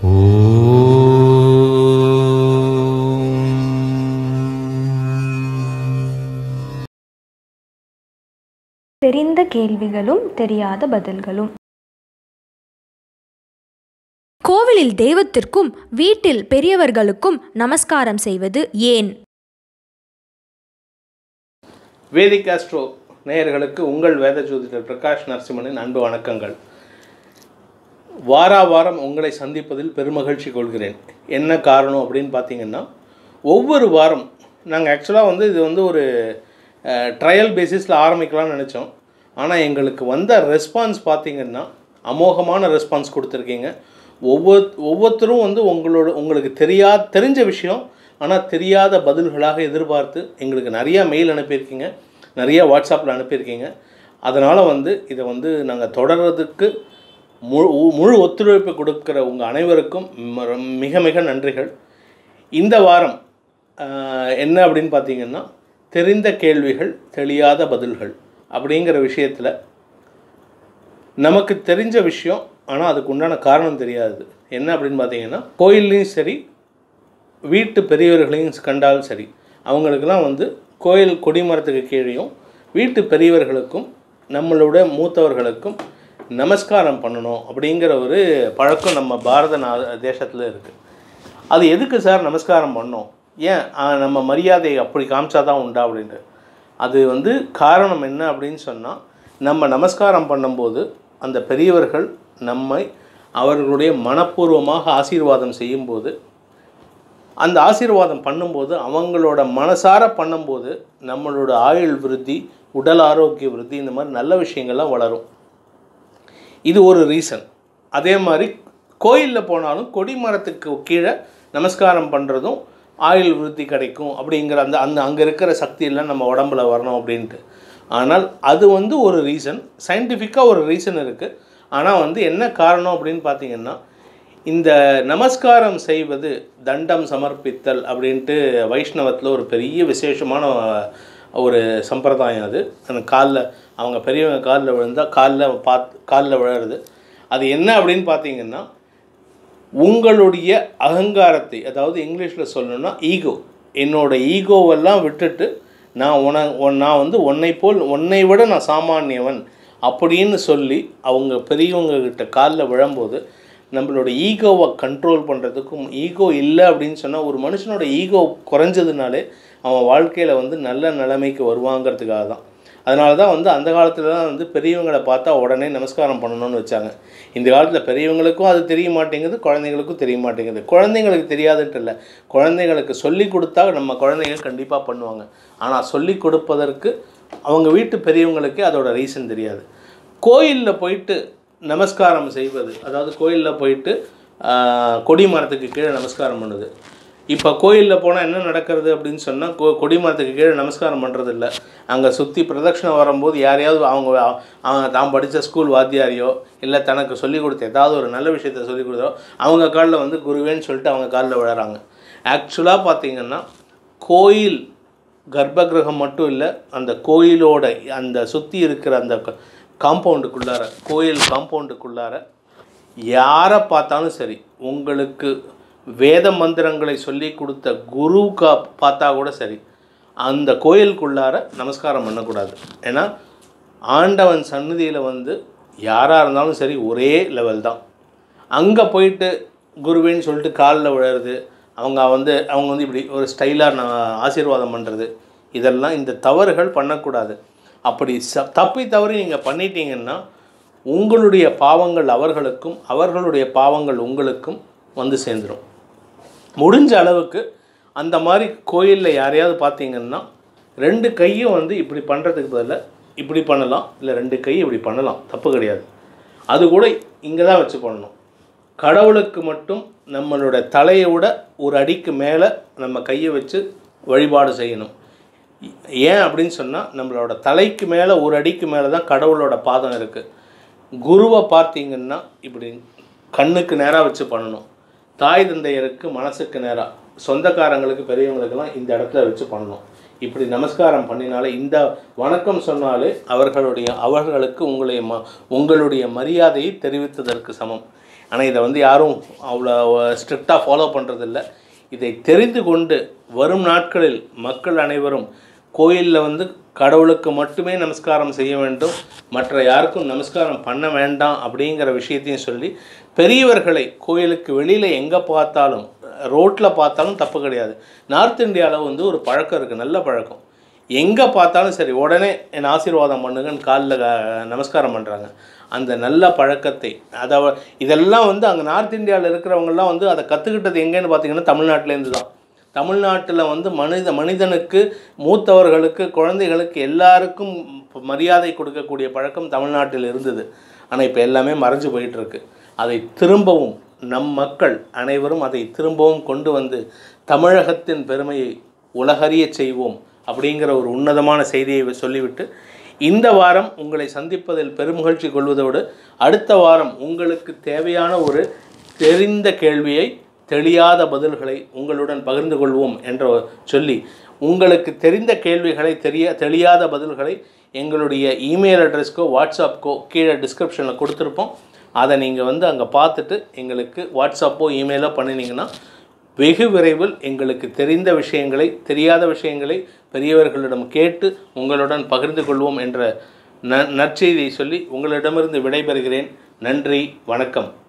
தெரிந்த கேள்விகளும் தெரியாத பதில்களும் கோவிலில் தெய்வத்திற்கும் வீட்டில் பெரியவர்களுக்கும் நமஸ்காரம் செய்வது ஏன் வேதிக் ஆஸ்ட்ரோ நேயர்களுக்கு உங்கள் வேத ஜோதிடர் பிரகாஷ் நரசிம்மனின் அன்பு வணக்கங்கள் வாரா வாரம் உங்களை சந்திப்பதில் பெருமகிழ்ச்சி கொள்கிறேன் என்ன காரணம் அப்படின்னு பார்த்தீங்கன்னா ஒவ்வொரு வாரம் நாங்கள் ஆக்சுவலாக வந்து இது வந்து ஒரு ட்ரையல் பேசிஸில் ஆரம்பிக்கலாம்னு நினச்சோம் ஆனால் எங்களுக்கு வந்த ரெஸ்பான்ஸ் பார்த்தீங்கன்னா அமோகமான ரெஸ்பான்ஸ் கொடுத்துருக்கீங்க ஒவ்வொரு ஒவ்வொருத்தரும் வந்து உங்களோட உங்களுக்கு தெரியா தெரிஞ்ச விஷயம் ஆனால் தெரியாத பதில்களாக எதிர்பார்த்து எங்களுக்கு நிறையா மெயில் அனுப்பியிருக்கீங்க நிறைய வாட்ஸ்அப்பில் அனுப்பியிருக்கீங்க அதனால் வந்து இதை வந்து நாங்கள் தொடர்றதுக்கு முழு முழு ஒத்துழைப்பு கொடுக்குற உங்கள் அனைவருக்கும் ம- மிக மிக நன்றிகள் இந்த வாரம் ஆஹ், என்ன அப்படின்னு பார்த்தீங்கன்னா தெரிந்த கேள்விகள் தெரியாத பதில்கள் அப்படிங்கிற விஷயத்தில் நமக்கு தெரிஞ்ச விஷயம் ஆனால் அதுக்கு உண்டான காரணம் தெரியாது என்ன அப்படின்னு பார்த்தீங்கன்னா கோயில்லையும் சரி வீட்டு பெரியவர்களையும் கண்டாலும் சரி அவங்களுக்கெல்லாம் வந்து கோயில் கொடிமரத்துக்கு கீழேயும் வீட்டு பெரியவர்களுக்கும் நம்மளோட மூத்தவர்களுக்கும் நமஸ்காரம் பண்ணணும் அப்படிங்கிற ஒரு பழக்கம் நம்ம பாரத நா தேசத்தில் இருக்குது அது எதுக்கு சார் நமஸ்காரம் பண்ணோம் ஏன் ஆ, நம்ம மரியாதை அப்படி காமிச்சா தான் உண்டா அப்படின்ட்டு அது வந்து காரணம் என்ன அப்படின்னு சொன்னால் நம்ம நமஸ்காரம் பண்ணும்போது அந்த பெரியவர்கள் நம்மை அவர்களுடைய மனப்பூர்வமாக ஆசீர்வாதம் செய்யும்போது அந்த ஆசீர்வாதம் பண்ணும்போது அவங்களோட மனசார பண்ணும்போது நம்மளோட ஆயுள் விருத்தி உடல் ஆரோக்கிய விருத்தி இந்த மாதிரி நல்ல விஷயங்கள்லாம் வளரும் இது ஒரு ரீசன் அதே மாதிரி கோயிலில் போனாலும் கொடி மரத்துக்கு கீழே நமஸ்காரம் பண்ணுறதும் ஆயுள் விருத்தி கிடைக்கும் அப்படிங்கிற அந்த அந்த அங்கே இருக்கிற சக்தியெல்லாம் நம்ம உடம்புல வரணும் அப்படின்ட்டு ஆனால் அது வந்து ஒரு ரீசன் சயின்டிஃபிக்காக ஒரு ரீசன் இருக்குது ஆனால் வந்து என்ன காரணம் அப்படின்னு பார்த்தீங்கன்னா இந்த நமஸ்காரம் செய்வது தண்டம் சமர்ப்பித்தல் அப்படின்ட்டு வைஷ்ணவத்தில் ஒரு பெரிய விசேஷமான ஒரு சம்பிரதாயம் அது அந்த காலில் அவங்க பெரியவங்க காலில் விழுந்தால் காலில் பார்த்து காலில் விழுறது அது என்ன அப்படின்னு பார்த்தீங்கன்னா உங்களுடைய அகங்காரத்தை அதாவது இங்கிலீஷில் சொல்லணும்னா ஈகோ என்னோட ஈகோவெல்லாம் விட்டுட்டு நான் உன உன் நான் வந்து உன்னை போல் உன்னை விட நான் சாமானியவன் அப்படின்னு சொல்லி அவங்க பெரியவங்க கிட்ட காலில் விழும்போது நம்மளோட ஈகோவை கண்ட்ரோல் பண்ணுறதுக்கும் ஈகோ இல்லை அப்படின்னு சொன்னால் ஒரு மனுஷனோட ஈகோ குறைஞ்சதுனாலே அவன் வாழ்க்கையில் வந்து நல்ல நிலைமைக்கு வருவாங்கிறதுக்காக தான் அதனால தான் வந்து அந்த காலத்துல தான் வந்து பெரியவங்களை பார்த்தா உடனே நமஸ்காரம் பண்ணணும்னு வச்சாங்க இந்த காலத்தில் பெரியவங்களுக்கும் அது தெரிய மாட்டேங்குது குழந்தைங்களுக்கும் தெரிய மாட்டேங்குது குழந்தைங்களுக்கு தெரியாதுன்ட்டு இல்லை குழந்தைங்களுக்கு சொல்லி கொடுத்தா நம்ம குழந்தைங்க கண்டிப்பாக பண்ணுவாங்க ஆனால் சொல்லி கொடுப்பதற்கு அவங்க வீட்டு பெரியவங்களுக்கே அதோட ரீசன் தெரியாது கோயிலில் போயிட்டு நமஸ்காரம் செய்வது அதாவது கோயிலில் போயிட்டு ஆஹ், கொடி மரத்துக்கு கீழே நமஸ்காரம் பண்ணுது இப்போ கோயிலில் போனால் என்ன நடக்கிறது அப்படின்னு சொன்னால் கொ கொடி மரத்துக்கு கீழே நமஸ்காரம் பண்ணுறது இல்லை அங்கே சுற்றி பிரதட்சணம் வரும்போது யாரையாவது அவங்க அவங்க தான் படித்த ஸ்கூல் வாத்தியாரையோ இல்லை தனக்கு சொல்லிக் கொடுத்த ஏதாவது ஒரு நல்ல விஷயத்த சொல்லிக் கொடுத்தோ அவங்க காலில் வந்து குருவேன்னு சொல்லிட்டு அவங்க காலில் விழறாங்க ஆக்சுவலாக பார்த்தீங்கன்னா கோயில் கர்ப்பகிரகம் மட்டும் இல்லை அந்த கோயிலோட அந்த சுற்றி இருக்கிற அந்த காம்பவுண்டுக்குள்ளார கோயில் காம்பவுண்டுக்குள்ளார யாரை பார்த்தாலும் சரி உங்களுக்கு வேத மந்திரங்களை சொல்லி கொடுத்த குருவுக்கா பார்த்தா கூட சரி அந்த கோயிலுக்குள்ளார நமஸ்காரம் பண்ணக்கூடாது ஏன்னா ஆண்டவன் சந்நிதியில் வந்து யாராக இருந்தாலும் சரி ஒரே லெவல் தான் அங்கே போயிட்டு குருவேன்னு சொல்லிட்டு காலில் விழுறது அவங்க வந்து அவங்க வந்து இப்படி ஒரு ஸ்டைலாக நான் ஆசீர்வாதம் பண்ணுறது இதெல்லாம் இந்த தவறுகள் பண்ணக்கூடாது அப்படி ச தப்பி தவறி நீங்கள் பண்ணிட்டீங்கன்னா உங்களுடைய பாவங்கள் அவர்களுக்கும் அவர்களுடைய பாவங்கள் உங்களுக்கும் வந்து சேர்ந்துடும் முடிஞ்ச அளவுக்கு அந்த மாதிரி கோயிலில் யாரையாவது பார்த்தீங்கன்னா ரெண்டு கையும் வந்து இப்படி பண்ணுறதுக்கு பதிலாக இப்படி பண்ணலாம் இல்லை ரெண்டு கை இப்படி பண்ணலாம் தப்பு கிடையாது அது கூட இங்கே தான் வச்சு பண்ணணும் கடவுளுக்கு மட்டும் நம்மளோட தலையை விட ஒரு அடிக்கு மேலே நம்ம கையை வச்சு வழிபாடு செய்யணும் ஏன் அப்படின்னு சொன்னால் நம்மளோட தலைக்கு மேலே ஒரு அடிக்கு மேலே தான் கடவுளோட பாதம் இருக்குது குருவை பார்த்தீங்கன்னா இப்படி கண்ணுக்கு நேராக வச்சு பண்ணணும் தாய் தந்தையருக்கு மனசுக்கு நேராக சொந்தக்காரங்களுக்கு பெரியவங்களுக்கெல்லாம் இந்த இடத்துல வச்சு பண்ணணும் இப்படி நமஸ்காரம் பண்ணினாலே இந்த வணக்கம் சொன்னாலே அவர்களுடைய அவர்களுக்கு உங்களுடைய ம உங்களுடைய மரியாதையை தெரிவித்ததற்கு சமம் ஆனால் இதை வந்து யாரும் அவ்வளோ ஸ்ட்ரிக்டாக ஃபாலோ பண்ணுறதில்ல இதை தெரிந்து கொண்டு வரும் நாட்களில் மக்கள் அனைவரும் கோயிலில் வந்து கடவுளுக்கு மட்டுமே நமஸ்காரம் செய்ய வேண்டும் மற்ற யாருக்கும் நமஸ்காரம் பண்ண வேண்டாம் அப்படிங்கிற விஷயத்தையும் சொல்லி பெரியவர்களை கோயிலுக்கு வெளியில் எங்கே பார்த்தாலும் ரோட்டில் பார்த்தாலும் தப்பு கிடையாது நார்த் இந்தியாவில் வந்து ஒரு பழக்கம் இருக்குது நல்ல பழக்கம் எங்கே பார்த்தாலும் சரி உடனே என் ஆசீர்வாதம் பண்ணுங்கன்னு காலில் நமஸ்காரம் பண்ணுறாங்க அந்த நல்ல பழக்கத்தை அதை இதெல்லாம் வந்து அங்கே நார்த் இந்தியாவில் இருக்கிறவங்கெல்லாம் வந்து அதை கற்றுக்கிட்டது எங்கேன்னு பார்த்தீங்கன்னா தமிழ்நாட்டிலேருந்து தான் தமிழ்நாட்டில் வந்து மனித மனிதனுக்கு மூத்தவர்களுக்கு குழந்தைகளுக்கு எல்லாருக்கும் மரியாதை கொடுக்கக்கூடிய பழக்கம் தமிழ்நாட்டில் இருந்தது ஆனால் இப்போ எல்லாமே மறைஞ்சு போயிட்டுருக்கு அதை திரும்பவும் நம் மக்கள் அனைவரும் அதை திரும்பவும் கொண்டு வந்து தமிழகத்தின் பெருமையை உலகறியச் செய்வோம் அப்படிங்கிற ஒரு உன்னதமான செய்தியை சொல்லிவிட்டு இந்த வாரம் உங்களை சந்திப்பதில் பெருமகிழ்ச்சி கொள்வதோடு அடுத்த வாரம் உங்களுக்கு தேவையான ஒரு தெரிந்த கேள்வியை தெளியாத பதில்களை உங்களுடன் பகிர்ந்து கொள்வோம் என்று சொல்லி உங்களுக்கு தெரிந்த கேள்விகளை தெரிய தெளியாத பதில்களை எங்களுடைய இமெயில் அட்ரஸ்க்கோ வாட்ஸ்அப்க்கோ கீழே டிஸ்கிரிப்ஷனில் கொடுத்துருப்போம் அதை நீங்கள் வந்து அங்கே பார்த்துட்டு எங்களுக்கு வாட்ஸ்அப்போ இமெயிலோ பண்ணினீங்கன்னா வெகு விரைவில் எங்களுக்கு தெரிந்த விஷயங்களை தெரியாத விஷயங்களை பெரியவர்களிடம் கேட்டு உங்களுடன் பகிர்ந்து கொள்வோம் என்ற ந நற்செய்தியை சொல்லி உங்களிடமிருந்து விடைபெறுகிறேன் நன்றி வணக்கம்